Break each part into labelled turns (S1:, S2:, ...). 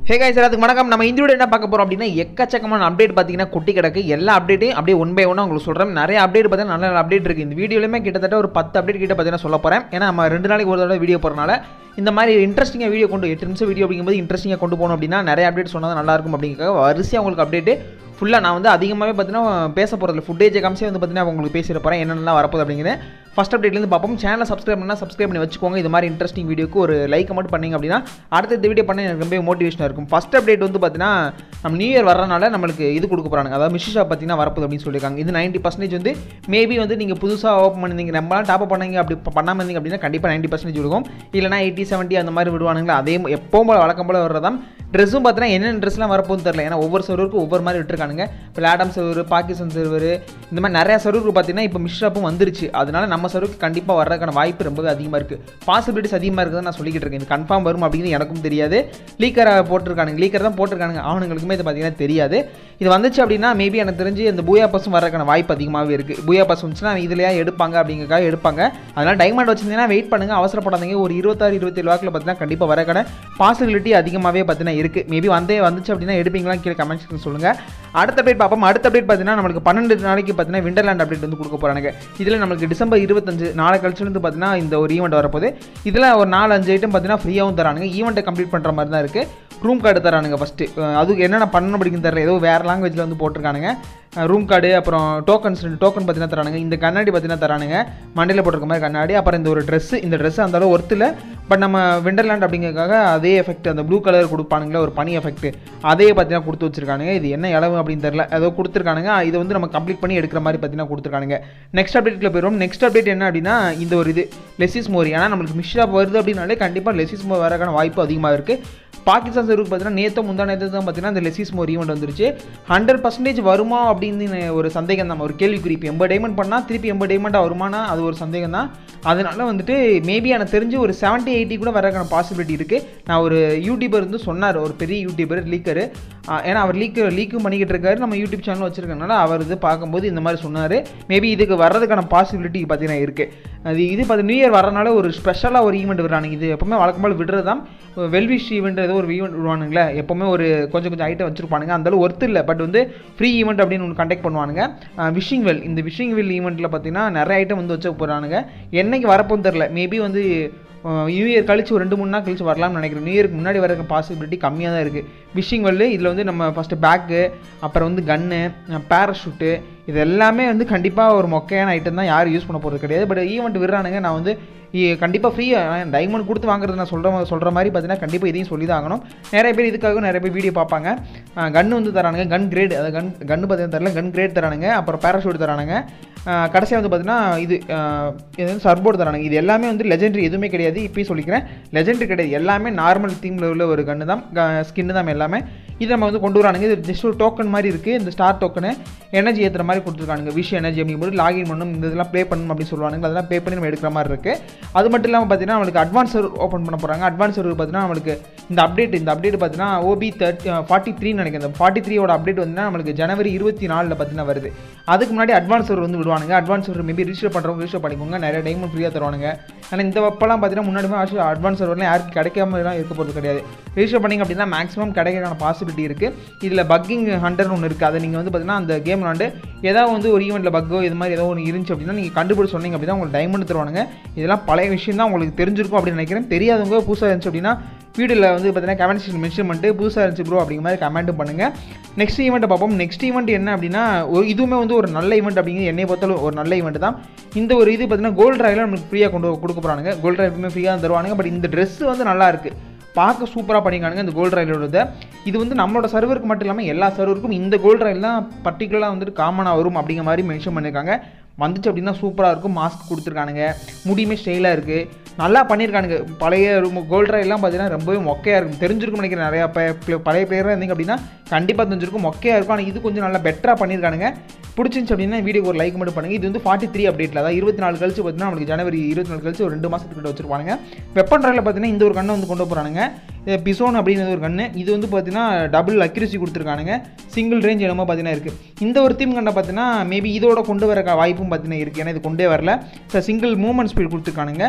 S1: ஹே guys எல்லாத்துக்கும் வணக்கம் நம்ம இந்த வீடியோ என்ன பார்க்க போறோம் அப்படின்னா எக்கச்சக்கமான அப்டேட் பார்த்தீங்கன்னா குட்டி கிடக்கு எல்லா அப்டேட்டையும் அப்படியே ஒன் பை ஒன்னாக உங்களுக்கு சொல்கிறேன் நிறைய அப்டேட் பார்த்தீங்கன்னா நல்ல நல்ல அப்டேட் இருக்குது இந்த வீடியோலையுமே கிட்டத்தட்ட ஒரு பத்து அப்டேட் கிட்ட பார்த்தீங்கன்னா சொல்ல போகிறேன் ஏன்னா நம்ம ரெண்டு நாளைக்கு ஒரு தடவை வீடியோ போகிறனால இந்த மாதிரி இன்ட்ரெஸ்டிங்காக வீடியோ கொண்டு எட்டு நிமிஷம் வீடியோ அப்படிங்கும்போது இன்ட்ரெஸ்டிங்காக கொண்டு போகணும் அப்படின்னா நிறைய அப்டேட் சொன்னால் நல்லா இருக்கும் அப்படிங்கிறக்காக வரிசையாக உங்களுக்கு அப்டேட்டு ஃபுல்லாக நான் வந்து அதிகமாகவே பார்த்தீங்கன்னா பேச போகிறதில்ல ஃபுட்டேஜ் காமிச்சே வந்து பார்த்தீங்கன்னா உங்களுக்கு பேசிட போகிறேன் என்னென்னலாம் வரப்போகுது அப்படிங்கிறேன் ஃபஸ்ட் அப்டேட்லேருந்து பார்ப்போம் சேனலை சப்ஸ்கிரைப் பண்ணால் சப்ஸ்கிரைப் பண்ணி வச்சுக்கோங்க இது மாதிரி இன்ட்ரெஸ்டிங் வீடியோக்கு ஒரு லைக் மட்டும் பண்ணீங்க அப்படின்னா அடுத்த இந்த வீடியோ பண்ண எனக்கு ரொம்ப மோட்டிவேஷனாக இருக்கும் ஃபஸ்ட் அப்டேட் வந்து பார்த்தீங்கன்னா நம்ம நியூ இயர் வரனால நம்மளுக்கு இது கொடுக்க போகிறாங்க அதாவது மிஷி ஷாப் பார்த்தீங்கன்னா வரப்போகுது அப்படின்னு சொல்லியிருக்காங்க இது நைன்ட்டி பர்சன்டேஜ் வந்து மேபி வந்து நீங்கள் புதுசாக ஓப்பன் பண்ணிருந்தீங்க நம்மளாம் டாப் பண்ணீங்க அப்படி ப- பண்ணாம இருந்தீங்க அப்படின்னா கண்டிப்பாக நைன்ட்டி பர்சன்டேஜ் இருக்கும் இல்லைனா எயிட்டி செவன்ட்டி அந்த மாதிரி விடுவானுங்களா அதே ம- எப்பவும் போல வழக்கம் போல வர்றதான் ட்ரெஸ்ஸும் பார்த்தீங்கன்னா என்னென்ன ட்ரெஸ்லாம் வரப்போகுதுன்னு தெரியல ஏன்னா ஒவ்வொரு சர்வருக்கும் ஒவ்வொரு மாதிரி விட்டுருக்கானுங்க இப்போ லேடம் சர்வர் பாகிஸ்தான் சர்வர் இந்த மாதிரி நிறைய சர்வருக்கு பார்த்தீங்கன்னா இப்போ மிஷ்ராப்பும் வந்துருச்சு அதனால நம்ம சர்வருக்கு கண்டிப்பாக வர்றதுக்கான வாய்ப்பு ரொம்பவே அதிகமாக இருக்குது பாசிபிலிட்டிஸ் அதிகமாக இருக்குதுன்னு நான் சொல்லிக்கிட்டு இருக்கேன் இது கன்ஃபார்ம் வரும் அப்படிங்கிறது எனக்கும் தெரியாது லீக்கரை போட்டிருக்கானுங்க லீக்கர் தான் போட்டிருக்கானுங்க அவனுங்களுக்குமே இது பார்த்தீங்கன்னா தெரியாது இது வந்துச்சு அப்படின்னா மேபி எனக்கு தெரிஞ்சு இந்த பூயா பஸ்ஸும் வர்றதுக்கான வாய்ப்பு அதிகமாகவே இருக்குது பூயா பஸ் வந்துச்சுன்னா இதுலையா எடுப்பாங்க அப்படிங்கிறக்காக எடுப்பாங்க அதனால் டைமண்ட் வச்சிருந்தீங்கன்னா வெயிட் பண்ணுங்கள் அவசரப்படாதீங்க ஒரு இருபத்தாறு இருபத்தேழு வாக்கில் பார்த்தீங்கன்னா கண்டிப்பாக வரக்கான பாசிபிலிட்டி அதிகமாகவே பார்த்தீங்கன்னா இருக்குது மேபி வந்தே வந்துச்சு அப்படின்னா எடுப்பீங்களா கீழே கமெண்ட் செக்ஷன் சொல்லுங்கள் அடுத்த அப்டேட் பார்ப்போம் அடுத்த அப்டேட் பார்த்தீங்கன்னா நம்மளுக்கு பன்னெண்டு நாளைக்கு பார்த்தீங்கன்னா விண்டர்லேண்ட் அப்டேட் வந்து கொடுக்க போகிறாங்க இதில் நம்மளுக்கு டிசம்பர் இருபத்தஞ்சு நாளை கழிச்சுலேருந்து பார்த்தீங்கன்னா இந்த ஒரு ஈவெண்ட் வரப்போகுது இதில் ஒரு நாலு அஞ்சு ஐட்டம் பார்த்தீங்கன்னா ஃப்ரீயாகவும் தரானுங்க ஈவெண்ட்டை கம்ப்ளீட் பண்ணுற மாதிரி தான் இருக்குது ரூம் கார்டு தரானுங்க ஃபஸ்ட்டு அதுக்கு என்னென்ன பண்ணணும் அப்படிங்கிறது தெரியல ஏதோ வேறு லாங்குவேஜில் வந்து போட்டிருக்கானுங்க ரூம் கார்டு அப்புறம் டோக்கன்ஸ் ரெண்டு டோக்கன் பார்த்தீங்கன்னா தரானுங்க இந்த கண்ணாடி பார்த்தீங்கன்னா தரானுங்க மண்டையில் போட்டிருக்க மாதிரி கண்ணாடி அப்புறம் இந்த ஒரு ட்ரெஸ்ஸு இந்த ட்ரெஸ் அந்த அளவு ஒர்த்தில் பட் நம்ம விண்டர்லேண்ட் அப்படிங்கிறதுக்காக அதே எஃபெக்ட் அந்த ப்ளூ கலர் கொடுப்பானுங்களே ஒரு பனி எஃபெக்ட் அதே பார்த்தீங்கன்னா கொடுத்து வச்சிருக்கானுங்க இது என்ன இளவு அப்படின்னு தெரியல ஏதோ கொடுத்துருக்கானுங்க இதை வந்து நம்ம கம்ப்ளீட் பண்ணி எடுக்கிற மாதிரி பார்த்தீங்கன்னா கொடுத்துருக்கானுங்க நெக்ஸ்ட் அப்டேட்டில் போயிடும் நெக்ஸ்ட் அப்டேட் என்ன அப்படின்னா இந்த ஒரு இது லெசிஸ் மோர் ஏன்னா நம்மளுக்கு மிஷ்ரா வருது அப்படின்னாலே கண்டிப்பாக லெசிஸ் மோர் வரக்கான வாய்ப்பு அதிகமாக இருக்குது பாகிஸ்தான் சர்வுக்கு பார்த்தீங்கன்னா நேற்று முந்தா நேற்று தான் பார்த்தீங்கன்னா இந்த லெசிஸ் மோர் ஈவெண்ட் வந்துருச்சு ஹண்ட்ரட் பர்சன்டேஜ் வருமா அப்படின்னு ஒரு சந்தேகம் தான் ஒரு கேள்விக்குறி இப்போ எண்பது டைமண்ட் பண்ணால் திருப்பி எண்பது டைமண்டாக வருமானா அது ஒரு சந்தேகம் தான் அதனால வந்துட்டு மேபி எனக்கு தெரிஞ்சு ஒரு செவன்ட்டி எயிட்டி கூட வரக்கான பாசிபிலிட்டி இருக்குது நான் ஒரு யூடியூபர் வந்து சொன்னார் ஒரு பெரிய யூடியூபர் லீக்கரு ஏன்னா அவர் லீக் லீக்கும் பண்ணிக்கிட்டு இருக்காரு நம்ம யூடியூப் சேனல் வச்சிருக்கனால அவர் இது பார்க்கும்போது இந்த மாதிரி சொன்னார் மேபி இதுக்கு வர்றதுக்கான பாசிபிலிட்டி பார்த்தீங்கன்னா இருக்குது அது இது பார்த்து நியூ இயர் வரனால ஒரு ஸ்பெஷலாக ஒரு ஈவெண்ட் விடுறானுங்க இது எப்பவுமே வழக்கம் போல் விடுறது தான் வெல்விஷ் ஈவெண்ட் ஏதோ ஒரு ஈவெண்ட் விடுவானுங்களே எப்பவுமே ஒரு கொஞ்சம் கொஞ்சம் ஐட்டம் வச்சிருப்பானுங்க அந்த அளவு ஒர்த்து இல்லை பட் வந்து ஃப்ரீ ஈவெண்ட் அப்படின்னு ஒன்று கண்டக்ட் பண்ணுவானுங்க விஷிங் வெல் இந்த விஷிங் வெல் ஈவெண்ட்டில் பார்த்தீங்கன்னா நிறைய ஐட்டம் வந்து வச்சு போகிறானுங்க என்னைக்கு வரப்போன்னு தெரில மேபி வந்து நியூ இயர் கழிச்சு ஒரு ரெண்டு மூணு நாள் கழிச்சு வரலாம்னு நினைக்கிறேன் நியூ இயர்க்கு முன்னாடி வரக்க பாசிபிலிட்டி கம்மியாக தான் இருக்குது விஷிங் வெல்லு இதில் வந்து நம்ம ஃபஸ்ட்டு பேக்கு அப்புறம் வந்து கன்னு பேராஷூட்டு இது எல்லாமே வந்து கண்டிப்பாக ஒரு மொக்கையான ஐட்டம் தான் யாரும் யூஸ் பண்ண போகிறது கிடையாது பட் ஈவெண்ட் விடுறானுங்க நான் வந்து கண்டிப்பாக ஃப்ரீயாக டைமண்ட் கொடுத்து வாங்குறது நான் சொல்கிற சொல்கிற மாதிரி பார்த்தீங்கன்னா கண்டிப்பாக இதையும் சொல்லி தான் ஆகணும் நிறைய பேர் இதுக்காக நிறைய பேர் வீடியோ பார்ப்பாங்க கன்று வந்து தரானுங்க கன் கிரேட் அது கன் கன்று பார்த்தீங்கன்னா தரல கன் கிரேட் தரானுங்க அப்புறம் பேராஷூட் தரானுங்க கடைசியாக வந்து பார்த்தீங்கன்னா இது ஆஹ் இது வந்து சர்போர்ட் தரானுங்க இது எல்லாமே வந்து லெஜெண்டரி எதுவுமே கிடையாது இப்பயும் சொல்லிக்கிறேன் லெஜெண்டரி கிடையாது எல்லாமே நார்மல் தீமில் உள்ள ஒரு கன்று தான் ஸ்கின்னு தான் எல்லாமே இது நம்ம வந்து கொண்டு வரானுங்க இது ஜஸ்ட் ஒரு டோக்கன் மாதிரி இருக்குது இந்த ஸ்டார் டோக்கனு எனர்ஜி ஏற்றுற மாதிரி கொடுத்துருக்கானுங்க விஷ் எனர்ஜி அப்படிங்கும்போது லாகின் பண்ணணும் இந்த இதெல்லாம் ப்ளே பண்ணணும் அப்படின்னு சொல்லுவானுங்க அதெல்லாம் பே பண்ணி நம்ம எடுக்கிற மாதிரி இருக்குது அது மட்டும் இல்லாமல் பார்த்தீங்கன்னா நம்மளுக்கு அட்வான்ஸ் ஓப்பன் பண்ண போகிறாங்க அட்வான்ஸ் பார்த்தீங்கன்னா நம்மளுக்கு இந்த அப்டேட் இந்த அப்டேட் பார்த்தீங்கன்னா ஓபி தேர்ட்டி ஃபார்ட்டி த்ரீ நினைக்கிறேன் இந்த ஃபார்ட்டி த்ரீயோட அப்டேட் வந்து நம்மளுக்கு ஜனவரி இருபத்தி நாலில் பார்த்தீங்கன்னா வருது அதுக்கு முன்னாடி அட்வான்ஸ் வந்து விடுவானுங்க அட்வான்ஸ் மேபி ரிஜிஸ்டர் பண்ணுறவங்க ரிஜிஸ்டர் பண்ணிக்கோங்க நிறைய டைமண்ட் ஃப்ரீயாக தருவானுங்க ஆனால் இந்த வப்பெல்லாம் பார்த்தீங்கன்னா முன்னாடி அட்வான்ஸ் சர்வர்லாம் யாருக்கு கிடைக்காம எல்லாம் இருக்க போகிறது கிடையாது ரிஜிஸ்டர் பண்ணிங்க அப்படின்னா மேக்ஸிமம் கிடைக்கிறதுக்கான பாசிபிலிட்டி இருக்குது இதில் பக்கிங் ஹண்டர்னு ஒன்று இருக்குது அதை நீங்கள் வந்து பார்த்தீங்கன்னா அந்த கேம் விளாண்டு ஏதாவது வந்து ஒரு ஈவெண்ட்டில் பக்கோ இது மாதிரி ஏதோ ஒன்று இருந்துச்சு அப்படின்னா நீங்கள் கண்டுபிடிச்சு சொன்னீங்க அப்படின்னா உங்களுக்கு டைமண்ட் தருவானுங்க இதெல்லாம் பழைய விஷயம் தான் உங்களுக்கு தெரிஞ்சிருக்கும் அப்படின்னு நினைக்கிறேன் தெரியாதவங்க புதுசாக இருந்துச்சு அப்படின்னா வீடியோவில் வந்து பார்த்தீங்கன்னா கமெண்ட் செக்ஷன் மென்ஷன் பண்ணிட்டு புதுசாக இருந்துச்சு ப்ரோ அப்படிங்கிற மாதிரி கமெண்ட்டும் பண்ணுங்கள் நெக்ஸ்ட் ஈவெண்ட்டை பார்ப்போம் நெக்ஸ்ட் ஈவெண்ட் என்ன அப்படின்னா ஒரு இதுவுமே வந்து ஒரு நல்ல ஈவெண்ட் அப்படிங்கிறது என்னை பொறுத்தளவு ஒரு நல்ல ஈவெண்ட் தான் இந்த ஒரு இது பார்த்தீங்கன்னா கோல்ட் ட்ரைவில் நமக்கு ஃப்ரீயாக கொண்டு கொடுக்க போகிறானுங்க கோல்ட் ட்ரைவ் எப்பவுமே ஃப்ரீயாக தருவானுங்க பட் இந்த ட்ரெஸ் வந்து நல்லா இருக்குது பார்க்க சூப்பராக பண்ணிக்கானுங்க இந்த கோல்ட் ரயிலோட இது வந்து நம்மளோட சர்வருக்கு மட்டும் இல்லாமல் எல்லா சர்வருக்கும் இந்த கோல்ட் ரயில் தான் பர்டிகுலராக வந்துட்டு காமனாக வரும் அப்படிங்கிற மாதிரி மென்ஷன் பண்ணியிருக்காங்க வந்துச்சு அப்படின்னா சூப்பராக இருக்கும் மாஸ்க் கொடுத்துருக்கானுங்க முடியுமே ஸ்டைலாக இருக்குது நல்லா பண்ணியிருக்கானுங்க பழைய கோல்ட் ரயில்லாம் பார்த்தீங்கன்னா ரொம்பவே மொக்கையாக இருக்கும் தெரிஞ்சிருக்கும் நினைக்கிறேன் நிறையா ப- பழைய பிளேயராக இருந்தீங்க அப்படின்னா கண்டிப்பாக தெரிஞ்சிருக்கும் மொக்கையாக இருக்கும் ஆனால் இது கொஞ்சம் நல்லா பெட்டராக பண்ணியிருக்கானுங்க பிடிச்சிருந்துச்சு அப்படின்னா வீடியோக்கு ஒரு லைக் மட்டும் பண்ணுங்கள் இது வந்து ஃபார்ட்டி த்ரீ அப்டேட்டில் அதாவது இருபத்தி நாலு கழிச்சு பார்த்தீங்கன்னா நம்மளுக்கு ஜனவரி இருபத்தி நாலு கழிச்சு ஒரு ரெண்டு மாதத்துக்கிட்ட வச்சிருப்பாங்க வெப்பன் ட்ரையில் பார்த்தீங்கன்னா இந்த ஒரு கண்ணை வந்து கொண்டு போகிறானுங்க பிசோன் அப்படின்னு ஒரு கண்ணு இது வந்து பார்த்தீங்கன்னா டபுள் அக்யூரசி கொடுத்துருக்கானுங்க சிங்கிள் ரேஞ்ச் என்னமோ பார்த்தீங்கன்னா இருக்குது இந்த ஒரு தீம் கண்டை பார்த்தீங்கன்னா மேபி இதோட கொண்டு வர வாய்ப்பும் பார்த்தீங்கன்னா இருக்குது ஏன்னா இது கொண்டே வரல ஸோ சிங்கிள் மூவ்மெண்ட் ஸ்பீட் கொடுத்துருக்கானுங்க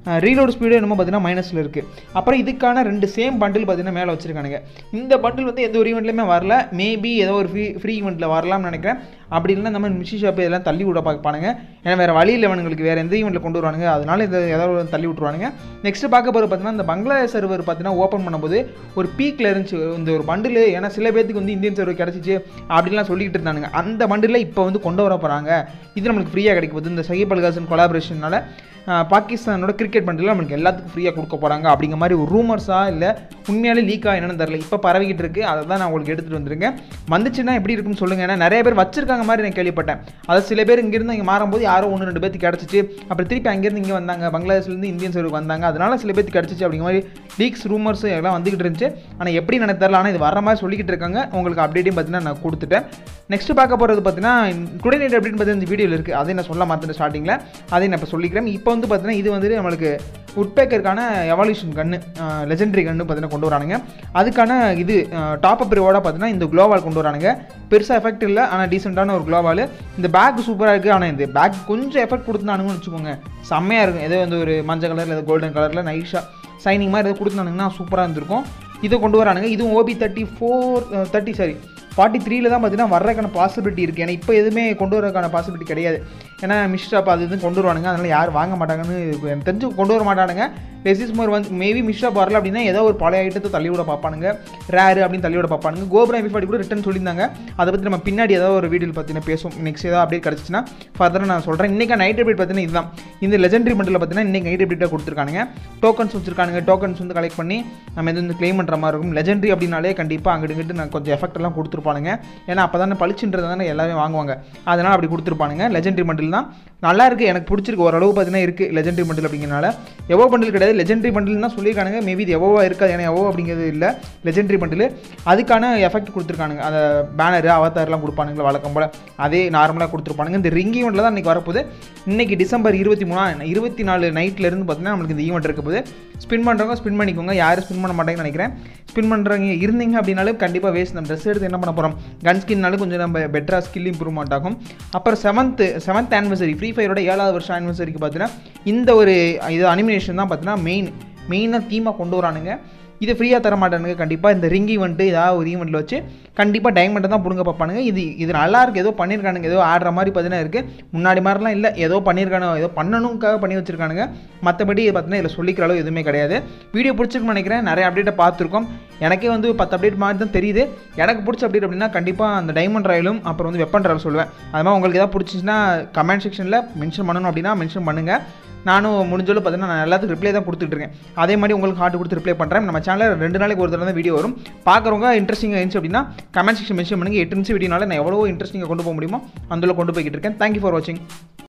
S1: ரீலோட் ஸ்பீடு என்னமோ பார்த்தீங்கன்னா மைனஸில் இருக்குது அப்புறம் இதுக்கான ரெண்டு சேம் பண்டில் பார்த்தீங்கன்னா மேலே வச்சிருக்கானுங்க இந்த பண்டில் வந்து எந்த ஒரு ஈவெண்ட்லையுமே வரல மேபி ஏதோ ஒரு ஃப்ரீ ஃப்ரீ ஈவெண்ட்டில் வரலாம்னு நினைக்கிறேன் அப்படி இல்லைன்னா நம்ம மிஷி ஷாப் இதெல்லாம் தள்ளி விட பார்ப்பானுங்க ஏன்னா வேறு வழி இல்லை இவனுங்களுக்கு வேறு எந்த ஈவெண்ட்டில் கொண்டு வருவானுங்க அதனால இதை ஏதாவது ஒரு தள்ளி விட்ருவானுங்க நெக்ஸ்ட் பார்க்க போகிற பார்த்தீங்கன்னா இந்த பங்களாதேஷ் சர்வர் பார்த்தீங்கன்னா ஓப்பன் பண்ணும்போது ஒரு பீக்கில் இருந்துச்சு இந்த ஒரு பண்டில் ஏன்னா சில பேர்த்துக்கு வந்து இந்தியன் சர்வர் கிடச்சிச்சு அப்படின்லாம் சொல்லிக்கிட்டு இருந்தானுங்க அந்த பண்டில் இப்போ வந்து கொண்டு வர போகிறாங்க இது நம்மளுக்கு ஃப்ரீயாக கிடைக்க போகுது இந்த சஹிப் அல்காசன் கொலாபரேஷனால பாகிஸ்தானோட கிரிக்கெட் பண்டில் நம்மளுக்கு எல்லாத்துக்கும் ஃப்ரீயாக கொடுக்க போகிறாங்க அப்படிங்கிற மாதிரி ஒரு ரூமர்ஸாக இல்லை உண்மையாலே லீக்கா என்னன்னு தெரில இப்போ பரவிக்கிட்டு இருக்கு அதை தான் நான் உங்களுக்கு எடுத்துகிட்டு வந்திருக்கேன் வந்துச்சுன்னா எப்படி இருக்குன்னு சொல்லுங்கள் ஏன்னா நிறைய பேர் வச்சிருக்காங்க மாதிரி நான் கேள்விப்பட்டேன் அது சில பேர் இங்கேருந்து இங்கே மாறும்போது யாரோ ஒன்று ரெண்டு பேருக்கு கிடச்சிச்சு அப்புறம் திருப்பி அங்கேருந்து இங்கே வந்தாங்க பங்களாதேஷ்லேருந்து இந்தியன் சர்வருக்கு வந்தாங்க அதனால சில பேருக்கு கிடச்சிச்சு அப்படிங்கிற மாதிரி லீக்ஸ் ரூமர்ஸ் எல்லாம் வந்துகிட்டு இருந்துச்சு ஆனால் எப்படி எனக்கு தெரில ஆனால் இது வர மாதிரி சொல்லிக்கிட்டு இருக்காங்க உங்களுக்கு அப்டேட்டையும் பார்த்தீங்கன்னா நான் கொடுத்துட்டேன் நெக்ஸ்ட் பார்க்க போகிறது பார்த்தீங்கன்னா டுடே நைட் அப்படின்னு பார்த்தீங்கன்னா இந்த வீடியோவில் இருக்குது அதை நான் சொல்ல மாட்டேன் ஸ்டார்டிங்கில் அதை நான் இப்போ சொல்லிக்கிறேன் இப்போ வந்து பார்த்தீங்கன்னா இது வந்து நம்மளுக்கு உட்பேக்கருக்கான எவால்யூஷன் கன்று லெஜெண்டரி கன்று பார்த்தீங்கன்னா கொண்டு வரானுங்க அதுக்கான இது டாப் அப் ரிவார்டாக பார்த்தீங்கன்னா இந்த குளோவால் கொண்டு வரானுங்க பெருசாக எஃபெக்ட் இல்லை ஆனால் டீசெண்டான ஒரு குளோவால் இந்த பேக் சூப்பராக இருக்குது ஆனால் இந்த பேக் கொஞ்சம் எஃபெக்ட் கொடுத்துனானுங்கன்னு வச்சுக்கோங்க செம்மையாக இருக்கும் ஏதோ வந்து ஒரு மஞ்சள் கலரில் ஏதோ கோல்டன் கலரில் நைஷாக சைனிங் மாதிரி ஏதோ கொடுத்துனானுங்கன்னா சூப்பராக இருந்திருக்கும் இதை கொண்டு வரானுங்க இதுவும் OB thirty four thirty sorry forty த்ரீல தான் பார்த்தீங்கன்னா வர்றதுக்கான பாசிபிலிட்டி இருக்குது ஏன்னா இப்போ எதுவுமே கொண்டு வரதுக்கான பாசிபிலிட்டி கிடையாது ஏன்னா மிஸ்டாப் அது இது கொண்டு வருவானுங்க அதனால் யாரும் வாங்க மாட்டாங்கன்னு எனக்கு தெரிஞ்சு கொண்டு வர மாட்டானுங்க ரெசிஸ் மோர் வந்து மேபி மிஸ்டாப் வரல அப்படின்னா ஏதோ ஒரு பழைய ஐட்டத்தை தள்ளி விட பார்ப்பானுங்க ரேரு அப்படின்னு தள்ளி விட பார்ப்பானுங்க கோபுரம் எஃபி கூட ரிட்டன் சொல்லியிருந்தாங்க அதை பற்றி நம்ம பின்னாடி ஏதாவது ஒரு வீடியோவில் பார்த்தீங்கன்னா பேசுவோம் நெக்ஸ்ட் ஏதாவது அப்டேட் கிடச்சிச்சுன்னா ஃபர்தராக நான் சொல்கிறேன் இன்றைக்கி நைட் அப்டேட் பார்த்தீங்கன்னா இதுதான் இந்த லெஜெண்டரி மண்டில் பார்த்தீங்கன்னா இன்றைக்கி நைட் அப்டேட்டாக கொடுத்துருக்கானுங்க டோக்கன்ஸ் வச்சிருக்கானுங்க டோக்கன்ஸ் வந்து கலெக்ட் பண்ணி நம்ம இது வந்து க்ளைம் பண்ணுற மாதிரி இருக்கும் லெஜெண்டரி அப்படின்னாலே கண்டிப்பாக அங்கிட்டு இங்கிட்டு நான் கொஞ்சம் எஃபெக்ட் எல்லாம் கொடுத்துருப்பானுங்க ஏன்னா அப்போ தானே பளிச்சுன்றது தானே எல்லாமே வாங்குவாங்க அதனால் அப்படி கொடுத்துருப்பானுங்க லெஜெண்டரி மண்டில் தான் நல்லா இருக்குது எனக்கு பிடிச்சிருக்கு ஓரளவு பார்த்தீங்கன்னா இருக்குது லெஜெண்டரி பண்டில் அப்படிங்கிறனால எவோ பண்டில் கிடையாது லெஜெண்டரி பண்டில் தான் சொல்லியிருக்கானுங்க மேபி இது எவ்வளோ இருக்காது ஏன்னா எவ்வளோ அப்படிங்கிறது இல்லை லெஜெண்டரி பண்டில் அதுக்கான எஃபெக்ட் கொடுத்துருக்கானுங்க அந்த பேனரு அவதாரெலாம் கொடுப்பானுங்களா வழக்கம் போல் அதே நார்மலாக கொடுத்துருப்பானுங்க இந்த ரிங் ஈவெண்ட்டில் தான் இன்றைக்கி வரப்போகுது இன்றைக்கி டிசம்பர் இருபத்தி மூணா இருபத்தி நாலு நைட்லேருந்து பார்த்தீங்கன்னா நம்மளுக்கு இந்த ஈவெண்ட் இருக்க போது ஸ்பின் பண்ணுறவங்க ஸ்பின் பண்ணிக்கோங்க யாரும் ஸ்பின் பண்ண மாட்டாங்கன்னு நினைக்கிறேன் ஸ்பின் பண்ணுறவங்க இருந்தீங்க அப்படின்னாலும் கண்டிப்பாக வேஸ்ட் நம்ம ட்ரெஸ் எடுத்து என்ன பண்ண போகிறோம் கன் ஸ்கின்னாலும் கொஞ்சம் நம்ம பெட்டராக ஸ்கில் இம்ப்ரூவ்மெண்ட் ஆகும் அப்புறம் செவன்த்து செவன்த் ஆனிவர்சரி ஃப்ரீ ஃபயரோட ஏழாவது வருஷம் ஆனிவர்சரிக்கு பார்த்தீங்கன்னா இந்த ஒரு இது அனிமினேஷன் தான் பார்த்தீங்கன்னா மெயின் மெயினாக தீமாக கொண்டு வரானுங்க இது ஃப்ரீயாக தர மாட்டானுங்க கண்டிப்பாக இந்த ரிங் ஈவெண்ட்டு ஏதாவது ஒரு ஈவெண்ட்டில் வச்சு கண்டிப்பாக டைமண்டை தான் பிடுங்க பார்ப்பானுங்க இது இது நல்லா இருக்குது ஏதோ பண்ணியிருக்கானுங்க ஏதோ ஆடுற மாதிரி பார்த்தீங்கன்னா இருக்குது முன்னாடி மாதிரிலாம் இல்லை ஏதோ பண்ணியிருக்கானு ஏதோ பண்ணணுக்காக பண்ணி வச்சிருக்கானுங்க மற்றபடி பார்த்தீங்கன்னா இதில் சொல்லிக்கிற அளவு எதுவுமே கிடையாது வீடியோ பிடிச்சிருக்குன்னு நினைக்கிறேன் நிறைய அப்டேட்டை பார்த்துருக்கோம் எனக்கே வந்து பத்து அப்டேட் மாதிரி தான் தெரியுது எனக்கு பிடிச்ச அப்டேட் அப்படின்னா கண்டிப்பாக அந்த டைமண்ட் ராயலும் அப்புறம் வந்து வெப்பன் ராயல் சொல்லுவேன் அது மாதிரி உங்களுக்கு ஏதாவது பிடிச்சிச்சுன்னா கமெண்ட் செக்ஷனில் மென்ஷன் பண்ணணும் அப்படின்னா மென்ஷன் பண்ணுங்கள் நானும் முடிஞ்சளவு பார்த்தீங்கன்னா நான் எல்லாத்துக்கும் ரிப்ளை தான் கொடுத்துட்ருக்கேன் அதே மாதிரி உங்களுக்கு ஹார்ட் கொடுத்து ரிப்ளை பண்ணுறேன் நம்ம சேனலில் ரெண்டு நாளைக்கு ஒரு தடவை தான் வீடியோ வரும் பார்க்குறவங்க இன்ட்ரெஸ்டிங்காக இருந்துச்சு அப்படின்னா கமெண்ட் செக்ஷன் மென்ஷன் பண்ணுங்கள் எட்டு நிமிஷம் வீடியோனால நான் எவ்வளோ இன்ட்ரெஸ்டிங்காக கொண்டு போக முடியுமோ அதில் கொண்டு போய்கிட்டு இருக்கேன் தேங்க்யூ ஃபார் வாட்சிங்